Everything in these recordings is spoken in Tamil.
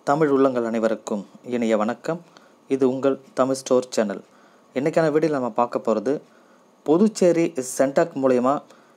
தமிழ் உள்ளங்கள் அனைவருக்கும் இனிய வணக்கம் இது உங்கள் தமிழ் ஸ்டோர் சேனல் இன்றைக்கான வீடியோவில் நம்ம பார்க்க போகிறது புதுச்சேரி சென்டாக் மூலயமா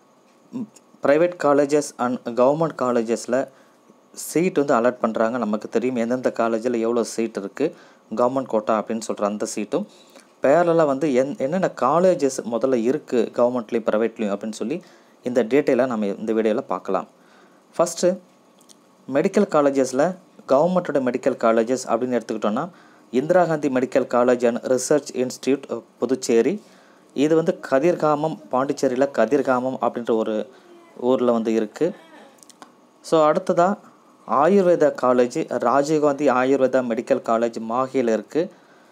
ப்ரைவேட் காலேஜஸ் அண்ட் கவர்மெண்ட் காலேஜஸில் சீட் வந்து அலாட் பண்ணுறாங்க நமக்கு தெரியும் எந்தெந்த காலேஜில் எவ்வளோ சீட் இருக்குது கவர்மெண்ட் கோட்டா அப்படின்னு சொல்கிற அந்த சீட்டும் பேரலாக வந்து என் என்னென்ன காலேஜஸ் முதல்ல இருக்குது கவர்மெண்ட்லேயும் ப்ரைவேட்லேயும் அப்படின்னு சொல்லி இந்த டீட்டெயிலாக நம்ம இந்த வீடியோவில் பார்க்கலாம் ஃபஸ்ட்டு மெடிக்கல் காலேஜஸில் கவர்மெண்ட்டோட மெடிக்கல் காலேஜஸ் அப்படின்னு எடுத்துக்கிட்டோன்னா Indira Gandhi medical college and research institute Puducherry இது வந்து கதிர்காமம் பாண்டிச்சேரியில் கதிர்காமம் அப்படின்ற ஒரு ஊரில் வந்து இருக்குது ஸோ அடுத்ததாக Ayurveda college Rajiv Gandhi Ayurveda medical college மாஹியில் இருக்குது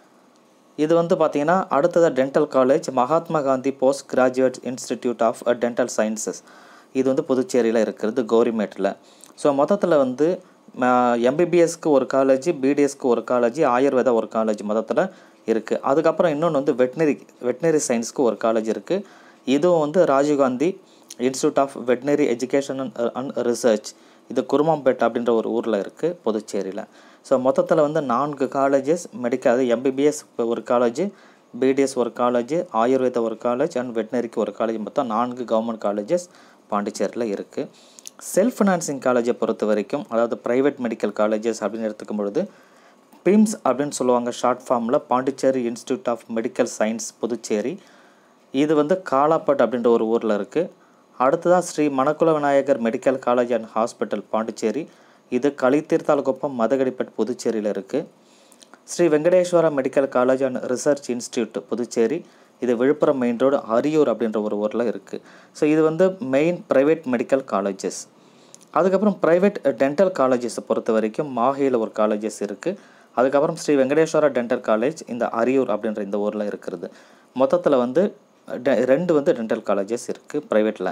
இது வந்து பார்த்திங்கன்னா அடுத்ததாக dental college Mahatma Gandhi post graduate institute of dental sciences இது வந்து புதுச்சேரியில் இருக்கிறது கௌரிமேட்டில் ஸோ மொத்தத்தில் வந்து எம்பிபிஎஸ்க்கு ஒரு காலேஜ் பிடிஎஸ்க்கு ஒரு காலேஜ் ஆயுர்வேதா ஒரு காலேஜ் மொத்தத்தில் இருக்குது அதுக்கப்புறம் இன்னொன்று வந்து வெட்னரி வெட்னரி சயின்ஸ்க்கு ஒரு காலேஜ் இருக்குது இதுவும் வந்து Rajiv Gandhi institute of veterinary education and research இது குருமாம்பேட் அப்படின்ற ஒரு ஊரில் இருக்குது புதுச்சேரியில் ஸோ மொத்தத்தில் வந்து நான்கு காலேஜஸ் மெடிக்கல் அது எம்பிபிஎஸ் ஒரு காலேஜ் பிடிஎஸ் ஒரு காலேஜ் ஆயுர்வேதா ஒரு காலேஜ் அண்ட் வெட்னரிக்கு ஒரு காலேஜ் மொத்தம் நான்கு கவர்மெண்ட் காலேஜஸ் பாண்டிச்சேரியில் இருக்குது செல்ஃப் ஃபினான்சிங் காலேஜை பொறுத்த வரைக்கும் அதாவது ப்ரைவேட் மெடிக்கல் காலேஜஸ் அப்படின்னு எடுத்துக்கும் பொழுது பிம்ஸ் அப்படின்னு சொல்லுவாங்க ஷார்ட் ஃபார்மில் Pondicherry institute of medical science Puducherry இது வந்து காலாப்பட் அப்படின்ற ஒரு ஊரில் இருக்குது அடுத்ததாக Sri Manakula Vinayagar medical college and hospital Pondicherry இது களித்தீர்த்தாலகுப்பம் மதகடிப்பட் புதுச்சேரியில் இருக்குது Sri Venkateswara medical college and research institute Puducherry இது விழுப்புரம் மெயின் ரோடு அரியூர் அப்படின்ற ஒரு ஊரில் இருக்குது ஸோ இது வந்து மெயின் ப்ரைவேட் மெடிக்கல் காலேஜஸ் அதுக்கப்புறம் ப்ரைவேட் டென்டல் காலேஜஸை பொறுத்த வரைக்கும் மாஹியில் ஒரு காலேஜஸ் இருக்குது அதுக்கப்புறம் ஸ்ரீ வெங்கடேஸ்வரா டென்டல் காலேஜ் இந்த அரியூர் அப்படின்ற இந்த ஊரில் இருக்கிறது மொத்தத்தில் வந்து ரெண்டு வந்து டென்டல் காலேஜஸ் இருக்குது ப்ரைவேட்டில்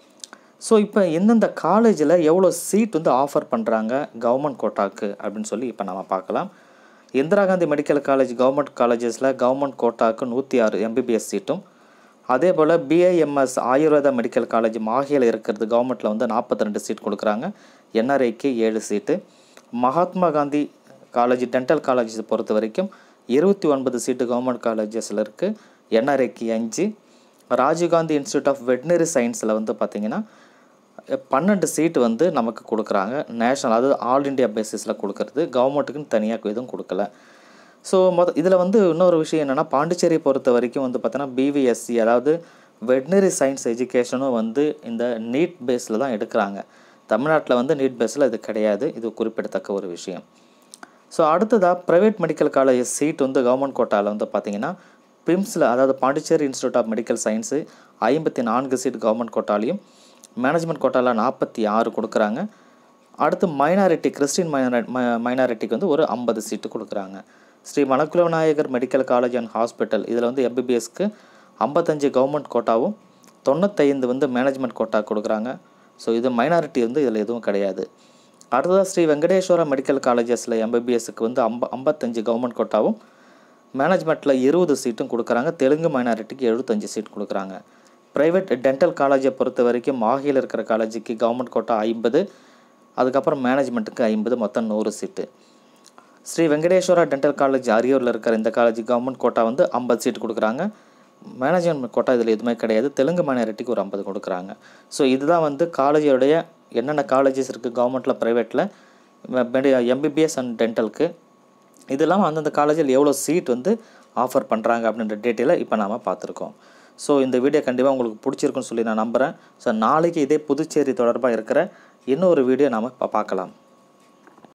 ஸோ இப்போ எந்தெந்த காலேஜில் எவ்வளோ சீட் வந்து ஆஃபர் பண்ணுறாங்க கவர்மெண்ட் கோட்டாக்கு அப்படின்னு சொல்லி இப்போ நம்ம பார்க்கலாம் Indira Gandhi medical college government காலேஜஸில் கவர்மெண்ட் கோட்டாக்கு நூற்றி ஆறு எம்பிபிஎஸ் சீட்டும் அதே போல் பிஐஎம்எஸ் ஆயுர்வேதா மெடிக்கல் காலேஜ் மாஹியில் இருக்கிறது கவர்மெண்ட்டில் வந்து நாற்பத்தி ரெண்டு சீட் கொடுக்குறாங்க என்ஆர்ஐக்கு ஏழு seat Mahatma Gandhi college dental colleges பொறுத்த வரைக்கும் இருபத்தி ஒன்பது சீட்டு கவர்மெண்ட் காலேஜஸில் இருக்குது என்ஆர்ஐக்கு அஞ்சு ராஜீவ்காந்தி இன்ஸ்டியூட் ஆஃப் வெட்னரி சயின்ஸில் வந்து பார்த்திங்கன்னா பன்னெண்டு சீட்டு வந்து நமக்கு கொடுக்குறாங்க நேஷனல் அதாவது ஆல் இண்டியா பேசிஸில் கொடுக்குறது கவர்மெண்ட்டுக்குன்னு தனியாக எதுவும் கொடுக்கல ஸோ மொத இதில் வந்து இன்னொரு விஷயம் என்னென்னா பாண்டிச்சேரி பொறுத்த வரைக்கும் வந்து பார்த்தோன்னா பிவிஎஸ்சி அதாவது வெட்னரி சயின்ஸ் எஜுகேஷனும் வந்து இந்த நீட் பேஸில் தான் எடுக்கிறாங்க தமிழ்நாட்டில் வந்து நீட் பேஸில் இது கிடையாது இது குறிப்பிடத்தக்க ஒரு விஷயம் ஸோ அடுத்ததாக ப்ரைவேட் மெடிக்கல் காலேஜ் சீட் வந்து கவர்மெண்ட் கோட்டாவில் வந்து பார்த்திங்கன்னா பிம்ஸில் அதாவது Pondicherry institute of medical science ஐம்பத்தி நான்கு சீட் கவர்மெண்ட் கோட்டாலையும் மேனேஜ்மெண்ட் கோட்டாவில் நாற்பத்தி ஆறு கொடுக்குறாங்க அடுத்து மைனாரிட்டி கிறிஸ்டின் மைனாரி மைனாரிட்டிக்கு வந்து ஒரு ஐம்பது சீட்டு கொடுக்குறாங்க Sri Manakula Vinayagar medical college and hospital இதில் வந்து எம்பிபிஎஸ்க்கு ஐம்பத்தஞ்சு கவர்மெண்ட் கோட்டாவும் தொண்ணூத்தைந்து வந்து மேனேஜ்மெண்ட் கோட்டா கொடுக்குறாங்க ஸோ இது மைனாரிட்டி வந்து இதில் எதுவும் கிடையாது அடுத்ததாக ஸ்ரீ வெங்கடேஸ்வரா மெடிக்கல் காலேஜஸில் எம்பிபிஎஸ்க்கு வந்து அம்ப ஐம்பத்தஞ்சு கவர்மெண்ட் கோட்டாவும் மேனேஜ்மெண்ட்டில் இருபது சீட்டும் கொடுக்குறாங்க தெலுங்கு மைனாரிட்டிக்கு எழுபத்தஞ்சு சீட் கொடுக்குறாங்க ப்ரைவேட் டென்டல் காலேஜை பொறுத்த வரைக்கும் மாஹியில் இருக்கிற காலேஜுக்கு கவர்மெண்ட் கோட்டா ஐம்பது அதுக்கப்புறம் மேனேஜ்மெண்ட்டுக்கு ஐம்பது மொத்தம் நூறு seat Sri Venkateswara dental college அரியூரில் இருக்கிற இந்த காலேஜ் கவர்மெண்ட் கோட்டா வந்து ஐம்பது சீட் கொடுக்குறாங்க மேனேஜ்மெண்ட் கோட்டா இதில் எதுவுமே கிடையாது தெலுங்கு மைனாரிட்டிக்கு ஒரு ஐம்பது கொடுக்குறாங்க ஸோ இதுதான் வந்து காலேஜோடைய என்னென்ன காலேஜஸ் இருக்குது கவர்மெண்ட்டில் ப்ரைவேட்டில் மெடி எம்பிபிஎஸ் அண்ட் டென்டலுக்கு இது இல்லாமல் அந்தந்த காலேஜில் எவ்வளோ சீட் வந்து ஆஃபர் பண்ணுறாங்க அப்படின்ற டீட்டெயிலை இப்போ நாம் பார்த்துருக்கோம் ஸோ இந்த வீடியோ கண்டிப்பாக உங்களுக்கு பிடிச்சிருக்குன்னு சொல்லி நான் நம்புகிறேன் ஸோ நாளைக்கு இதே புதுச்சேரி தொடர்பாக இருக்கிற இன்னொரு வீடியோ நாம் இப்போ பார்க்கலாம்